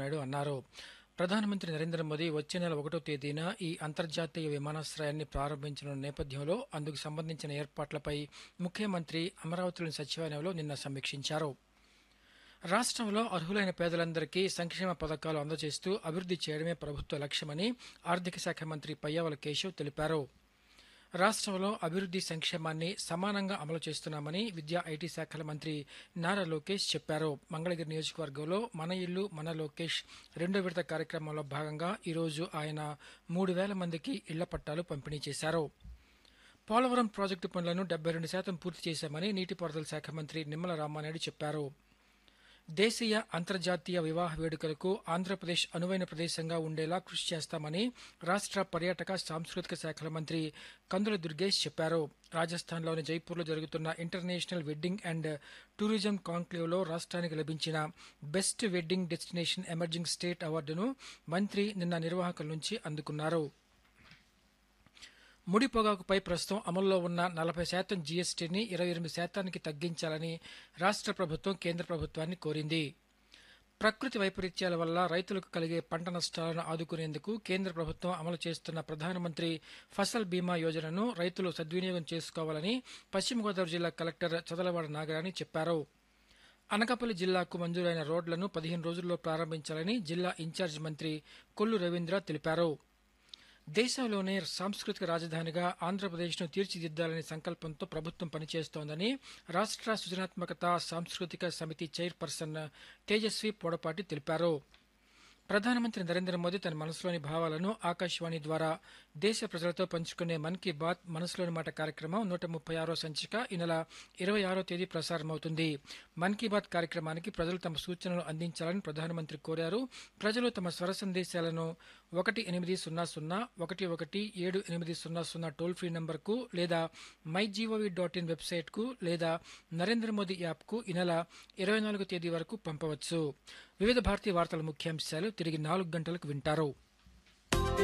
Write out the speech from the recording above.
నాయుడు అన్నారు ప్రధానమంత్రి నరేంద్ర మోదీ వచ్చే నెల ఒకటో తేదీన ఈ అంతర్జాతీయ విమానాశ్రయాన్ని ప్రారంభించనున్న నేపథ్యంలో అందుకు సంబంధించిన ఏర్పాట్లపై ముఖ్యమంత్రి అమరావతిలోని సచివాలయంలో నిన్న సమీక్షించారు రాష్ట్రంలో అర్హులైన పేదలందరికీ సంక్షేమ పథకాలు అందజేస్తూ అభివృద్ధి చేయడమే ప్రభుత్వ లక్ష్యమని ఆర్థిక శాఖ మంత్రి పయ్యావల కేశవ్ తెలిపారు రాష్ట్రంలో అభివృద్ధి సంక్షేమాన్ని సమానంగా అమలు చేస్తున్నామని విద్యా ఐటీ శాఖల మంత్రి నారా లోకేష్ చెప్పారు మంగళగిరి నియోజకవర్గంలో మన ఇల్లు మన లోకేష్ రెండో విడత కార్యక్రమంలో భాగంగా ఈరోజు ఆయన మూడు వేల మందికి ఇళ్ల పట్టాలు పంపిణీ చేశారు పోలవరం ప్రాజెక్టు పనులను డెబ్బై రెండు శాతం పూర్తి చేశామని నీటిపారుదల శాఖ మంత్రి నిమ్మల రామానాయుడు చెప్పారు దేశీయ అంతర్జాతీయ వివాహ వేడుకలకు ఆంధ్రప్రదేశ్ అనువైన ప్రదేశంగా ఉండేలా కృషి చేస్తామని రాష్ట్ర పర్యాటక సాంస్కృతిక శాఖల మంత్రి కందుల దుర్గేష్ చెప్పారు రాజస్థాన్లోని జైపూర్లో జరుగుతున్న ఇంటర్నేషనల్ వెడ్డింగ్ అండ్ టూరిజం కాంక్లేవ్లో రాష్ట్రానికి లభించిన best wedding destination emerging state అవార్డును మంత్రి నిన్న నిర్వాహకుల నుంచి అందుకున్నారు ముడి పొగాకుపై ప్రస్తుతం అమల్లో ఉన్న నలభై శాతం జీఎస్టీని ఇరవై ఎనిమిది శాతానికి తగ్గించాలని రాష్ట్ర ప్రభుత్వం కేంద్ర ప్రభుత్వాన్ని కోరింది ప్రకృతి వైపరీత్యాల వల్ల రైతులకు కలిగే పంట నష్టాలను ఆదుకునేందుకు కేంద్ర ప్రభుత్వం అమలు చేస్తున్న ప్రధానమంత్రి ఫసల్ బీమా యోజనను రైతులు సద్వినియోగం చేసుకోవాలని పశ్చిమ గోదావరి జిల్లా కలెక్టర్ చదలవాడ నాగరాణి చెప్పారు అనకాపల్లి జిల్లాకు మంజూరైన రోడ్లను పదిహేను రోజుల్లో ప్రారంభించాలని జిల్లా ఇన్ఛార్జ్ మంత్రి కొల్లు రవీంద్ర తెలిపారు దేశంలోనే సాంస్కృతిక రాజధానిగా ఆంధ్రప్రదేశ్ను తీర్చిదిద్దాలనే సంకల్పంతో ప్రభుత్వం పనిచేస్తోందని రాష్ట్ర సృజనాత్మకత సాంస్కృతిక సమితి చైర్పర్సన్ తేజస్వి పొడపాటి తెలిపారు ప్రధానమంత్రి నరేంద్ర మోదీ తన మనసులోని భావాలను ఆకాశవాణి ద్వారా దేశ ప్రజలతో పంచుకునే మన్ కీ బాత్ మనసులోని మాట కార్యక్రమం నూట ముప్పై ఆరో సంచిక ఈ నెల ఇరవై ఆరో తేదీ ప్రసారమవుతుంది మన్ కీ బాత్ కార్యక్రమానికి ప్రజలు తమ సూచనలు అందించాలని ప్రధానమంత్రి కోరారు ప్రజలు తమ స్వర సందేశాలను ఒకటి ఎనిమిది సున్నా సున్నా ఒకటి ఒకటి ఏడు ఎనిమిది సున్నా సున్నా టోల్ ఫ్రీ నంబర్కు లేదా మై జీఓవి డాట్ ఇన్ వెబ్సైట్కు లేదా నరేంద్ర మోదీ యాప్కు ఈ నెల ఇరవై నాలుగు తేదీ వరకు పంపవచ్చు వివిధ భారతీయ వార్తల ముఖ్యాంశాలు తిరిగి నాలుగు గంటలకు వింటారు